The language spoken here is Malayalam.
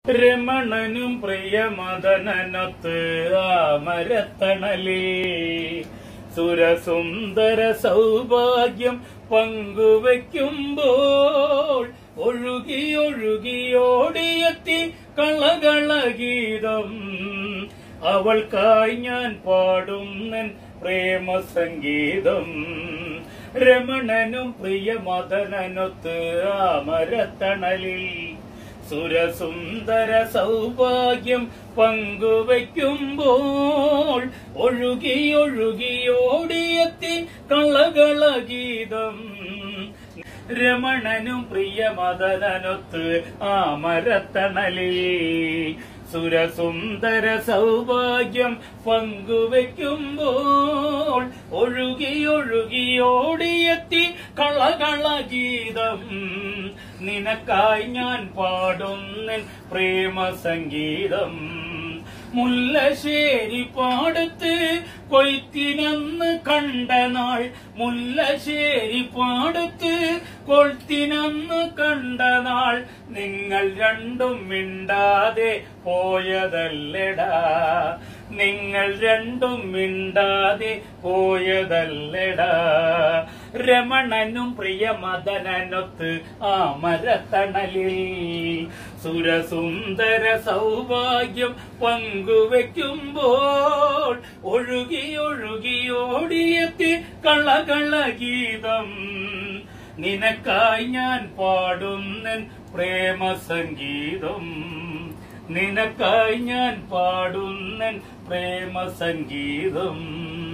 രമണനും പ്രിയമദനനൊത്ത് ആമരത്തണലേ സുരസുന്ദര സൗഭാഗ്യം പങ്കുവയ്ക്കുമ്പോൾ ഒഴുകി ഒഴുകിയോടിയെത്തി കളകളഗീതം അവൾക്കായി ഞാൻ പാടുന്നൻ പ്രേമസംഗീതം രമണനും പ്രിയമദനനൊത്ത് ആമരത്തണലിൽ സുരസുന്ദര സൗഭാഗ്യം പങ്കുവയ്ക്കുമ്പോൾ ഒഴുകി ഒഴുകിയോടിയെത്തി കളകളഗീതം രമണനും പ്രിയമദനൊത്ത് ആമരത്തണലിൽ സുരസുന്ദര സൗഭാഗ്യം പങ്കുവയ്ക്കുമ്പോൾ ഒഴുകി ഒഴുകിയോടിയെത്തി കളകളഗീതം നിനക്കായി ഞാൻ പാടുന്നൻ പ്രേമസംഗീതം മുല്ലശ്ശേരി പാടത്ത് കൊയ്ത്തിനന്ന് കണ്ട നാൾ മുല്ലശ്ശേരി പാടത്ത് കൊയ്ത്തിനന്ന് കണ്ട നാൾ നിങ്ങൾ രണ്ടും മിണ്ടാതെ പോയതല്ലടാ നിങ്ങൾ രണ്ടും മിണ്ടാതെ പോയതല്ലടാ രമണനും പ്രിയമദനനൊത്ത് ആ മരത്തണലിൽ സുരസുന്ദര സൗഭാഗ്യം പങ്കുവെക്കുമ്പോൾ ഒഴുകി ഒഴുകിയോടിയെത്തി കളകളഗീതം നിനക്കായി ഞാൻ പാടുന്നൻ പ്രേമസംഗീതം നിനക്കായി ഞാൻ പാടുന്നൻ പ്രേമസംഗീതം